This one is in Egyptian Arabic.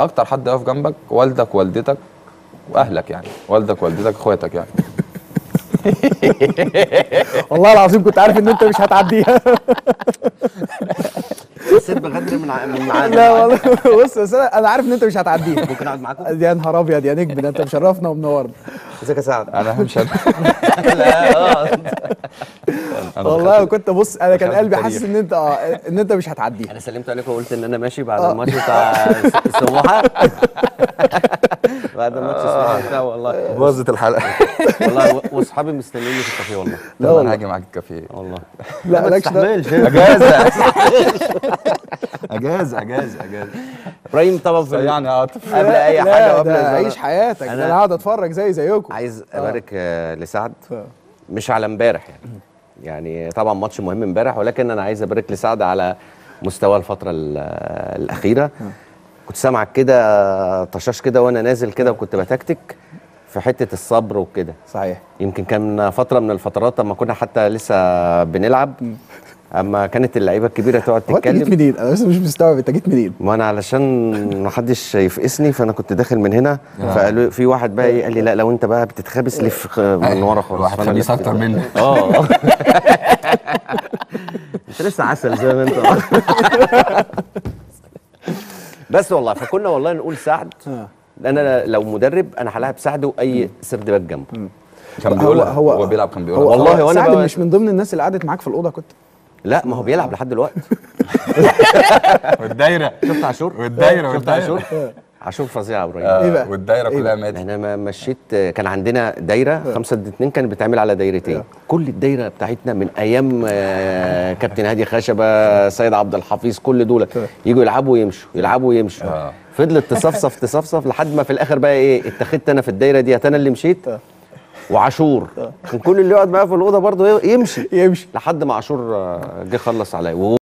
اكتر حد يقف جنبك والدك والدتك واهلك يعني والدك والدتك اخواتك يعني والله العظيم كنت عارف ان انت مش هتعديها حسيت بغدر من ع- من معانا لا والله بص بس انا أنا عارف ان انت مش هتعديها ممكن اقعد معاكم يا نهار ابيض يا نجم ده انت مشرفنا ومنورنا ازيك يا سعد انا مش هد... لا اه أنا والله دخلت- كنت بص انا كان دخلت قلبي التاريخ. حاسس ان انت اه ان انت مش هتعديها انا سلمت عليكم وقلت ان انا ماشي بعد الماتش بتاع س- سموحه بعد ماتش سموحه بتاع والله باظت الحلقه والله و- واصحابي مستنيني في الكافيه والله لا لا والله. انا هاجي معاك الكافيه والله لا ما مالكش ده تستحملش اجازه اجازه اجازه اجازه ابراهيم طبعا في يعني عاطف قبل اي لا، حاجه ده وقبل عيش حياتك ده أنا- انا هقعد اتفرج زي زيكم عايز ابارك آه، لسعد آه. مش على امبارح يعني يعني طبعا ماتش مهم امبارح ولكن انا عايز ابارك لسعد على مستوى الفتره ال- الاخيره كنت سامعك كده طشاش كده وانا نازل كده وكنت بتكتك في حته الصبر وكده صحيح يمكن كان فتره من الفترات اما كنا حتى لسه بنلعب اما كانت اللعيبه الكبيره تقعد هو انت جيت تتكلم منين؟ انا لسه مش مستوعب انت جيت منين؟ ما انا علشان ما حدش يفقسني فانا كنت داخل من هنا فقالوا في واحد بقى إيه قال لي لا لو انت بقى بتتخابس لف خ- من ورا خالص واحد فأنا خبيث لفت. اكتر منك اه انت لسه عسل زي ما انت بس والله فكنا والله نقول سعد آه. لان انا لو مدرب انا هلاعب سعد واي سرد باك جنبه كان هو بيقولها هو هو بيلعب كان هو بيقولها والله هو وأنا سعد بقى- مش من ضمن الناس اللي قعدت معاك في الاوضه كنت لا ما هو بيلعب لحد دلوقتي والدايره شفت عاشور والدايره شفت عاشور عاشور فظيع يا ابراهيم إيه بقى؟ والدايره إيه كلها بقى؟ ماتت احنا ما مشيت كان عندنا دايره خمسة ضد اتنين كانت بتعمل على دايرتين كل الدايره بتاعتنا من ايام آه، كابتن هادي خشبه سيد عبد الحفيظ كل دول يجوا يلعبوا ويمشوا يلعبوا ويمشوا آه. فضلت تصفصف تصفصف لحد ما في الاخر بقى ايه اتخذت انا في الدايره دي انا اللي مشيت وعاشور كان كل اللي يقعد معايا في الاوضه برضه يمشي يمشي لحد ما عاشور آه، جه خلص عليا